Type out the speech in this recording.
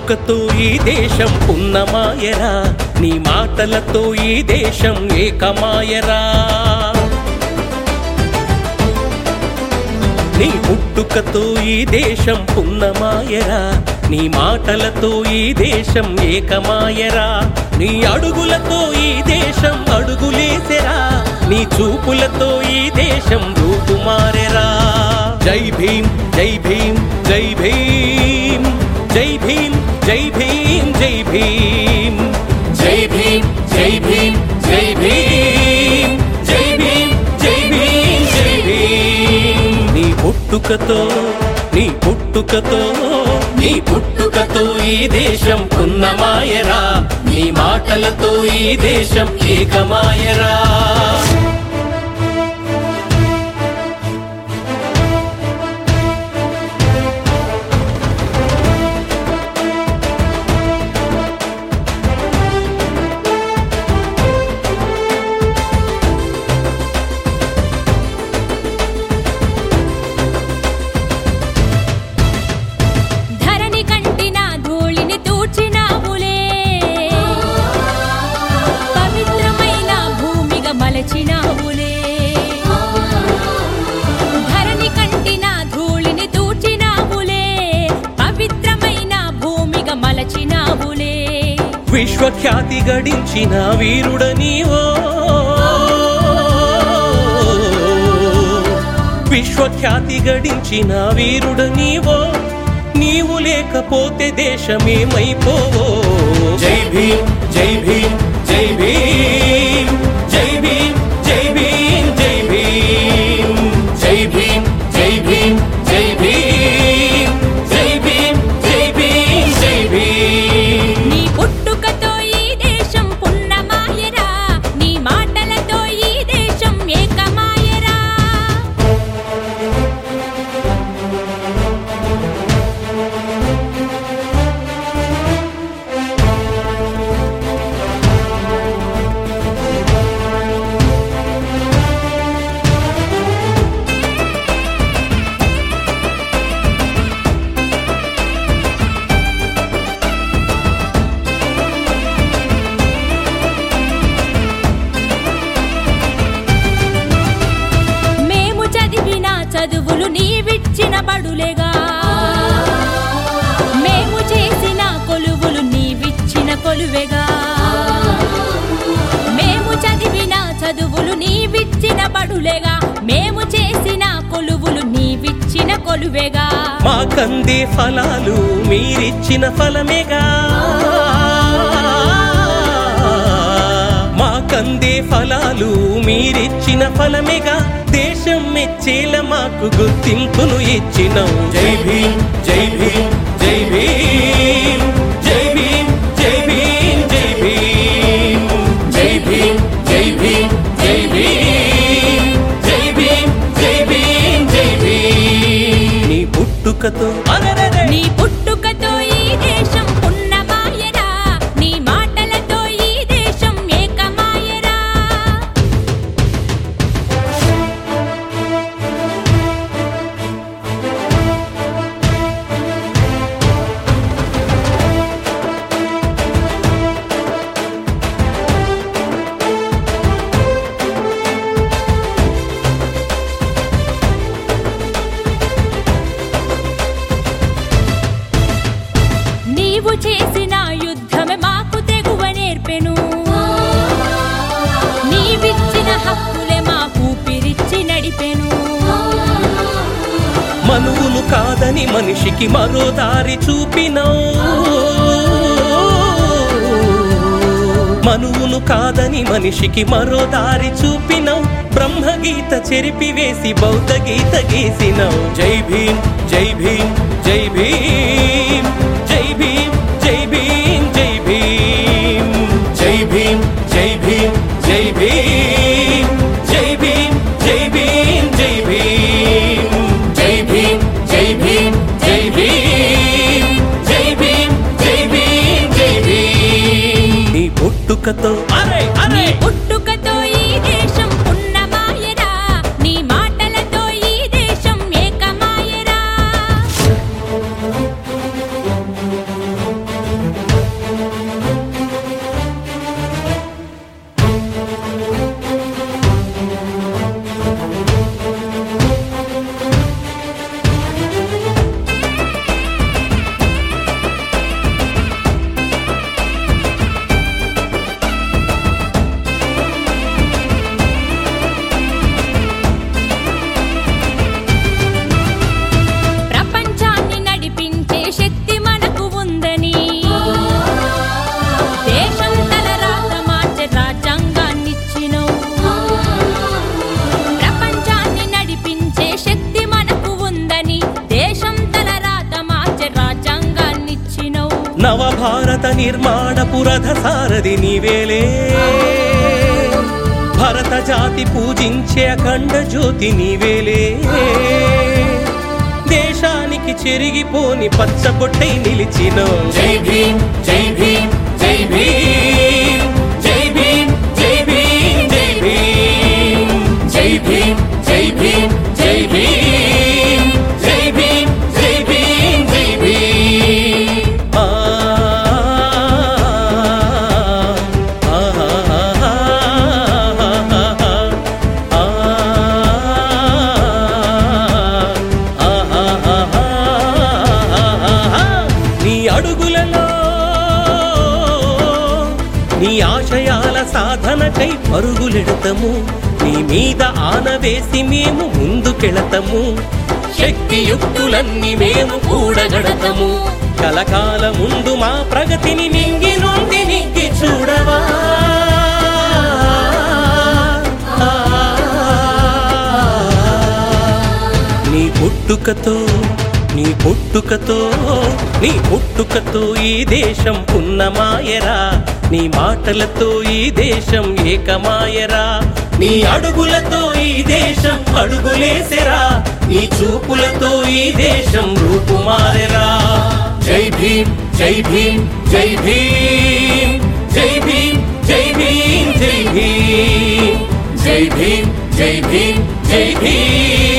పుట్టుకతో ఈ దేశం పున్నమాయరా నీ మాటలతో ఈ దేశం ఏకమాయరా నీ పుట్టుకతో ఈ దేశం పున్నమాయరా నీ మాటలతో ఈ దేశం ఏకమాయరా నీ అడుగులతో ఈ దేశం అడుగులేసెరా నీ చూపులతో ఈ దేశం రూపుమారెరా జై భీం జై భీం జై భీం జై భీం జై భీం జై భీం జై భీమ్ జై భీమ్ జై భీమ్ జై భీం జై భీం జై భీం నీ పుట్టుకతో నీ పుట్టుకతో నీ పుట్టుకతో ఈ దేశం పున్నమాయరా నీ మాటలతో ఈ దేశం ఏకమాయరా ధరణి కంటిన ధూళిని తూర్చినావులే పవిత్రమైన భూమిగా మలచినావులే ధరణి కంటిన ధూళిని తూర్చినావులే పవిత్రమైన భూమిగా మలచినావులే విశ్వఖ్యాతి గడించిన వీరుడ నీవో విశ్వఖ్యాతి గడించిన వీరుడ నీవో నీవు లేకపోతే దేశమేమైపోవో జై భీం జై భీం జై భీం జై భీం జై భీం జై భీం జై భీమ్ జై భీమ్ జై భీమ్ జై భీం జై భీం జై భీం నీ పుట్టుకతో ఈ దేశం పున్నమాయరా నీ మాటలతో ఈ దేశం ఏకమాయరా మేము చదివిన చదువులు నీవిచ్చిన బడులేగా మేము చేసిన కొలువులు నీవిచ్చిన కొలువేగా మేము చదివిన చదువులు నీవిచ్చిన బడులేగా మేము చేసిన కొలువులు నీవిచ్చిన కొలువేగా మా కందే ఫలాలు మీరిచ్చిన ఫలమేగా మా కందే ఫలాలు మీరిచ్చిన ఫలమేగా దేశం మెచ్చేల మాకు గుర్తింపును ఇచ్చినం జై భీం జై భీం జై భీం జై భీం జై భీం జై భీం జై భీమ్ జై భీమ్ జై భీమ్ జై భీం జై భీం జై భీం నీ పుట్టుకతో అరెరెరె! నీ పుట్టుకతో ఈ దేశం పున్నమాయరా నీ మాటలతో ఈ దేశం ఏకమాయరా నీవు చేసిన యుద్ధమే మాకు తెగువ నేర్పెను నీవిచ్చిన హక్కులే మాకు పిరిచి నడిపెను మనువులు కాదని మనిషికి మరో దారి చూపినవు మనువును కాదని మనిషికి మరో దారి చూపినవు బ్రహ్మగీత చెరిపివేసి బౌద్ధ గీత గీసినవు జై భీం జై భీం జై భీం జై భీం జై భీం జై భీం జై భీమ్ జై భీమ్ జై భీం జై భీం జై భీం జై భీం జై భీమ్ జై భీమ్ జై భీమ్ జై భీం జై భీం జై భీం నీ పుట్టుకతో అరే నీ అరే పుట్టుకతో ఈ దేశం పున్నమాయరా నీ మాటలతో ఈ దేశం ఏకమాయరా నిర్మాణ పురధ సారథి నీవేలే భరత జాతి పూజించే అఖండ జ్యోతి నీవేలే దేశానికి చెరిగిపోని పచ్చబొట్టై నిలిచిన జై భీమ్ జై భీమ్ జై భీమ్ జై భీమ్ జై భీమ్ జై భీమ్ జై భీమ్ జై భీమ్ జై భీమ్ జై భీమ్ జై భీమ్ జై భీమ్ ఆ ఆ నీ అడుగులలో నీ ఆశయాల సాధనకై పరుగులెడతము నీ మీద ఆనవేసి మేము ముందుకెళతము శక్తియుక్తులన్నీ మేము కూడగడతము కలకాల ముందు మా ప్రగతిని నింగి నుండి నింగి చూడవా నీ పుట్టుకతో నీ పుట్టుకతో నీ పుట్టుకతో ఈ దేశం పున్నమాయరా నీ మాటలతో ఈ దేశం ఏకమాయరా నీ అడుగులతో ఈ దేశం అడుగులేసెరా నీ చూపులతో ఈ దేశం రూపుమారెరా జై భీమ్ జై భీమ్ జై భీమ్ జై భీమ్ జై భీమ్ జై భీమ్ జై భీమ్ జై భీమ్ జై భీమ్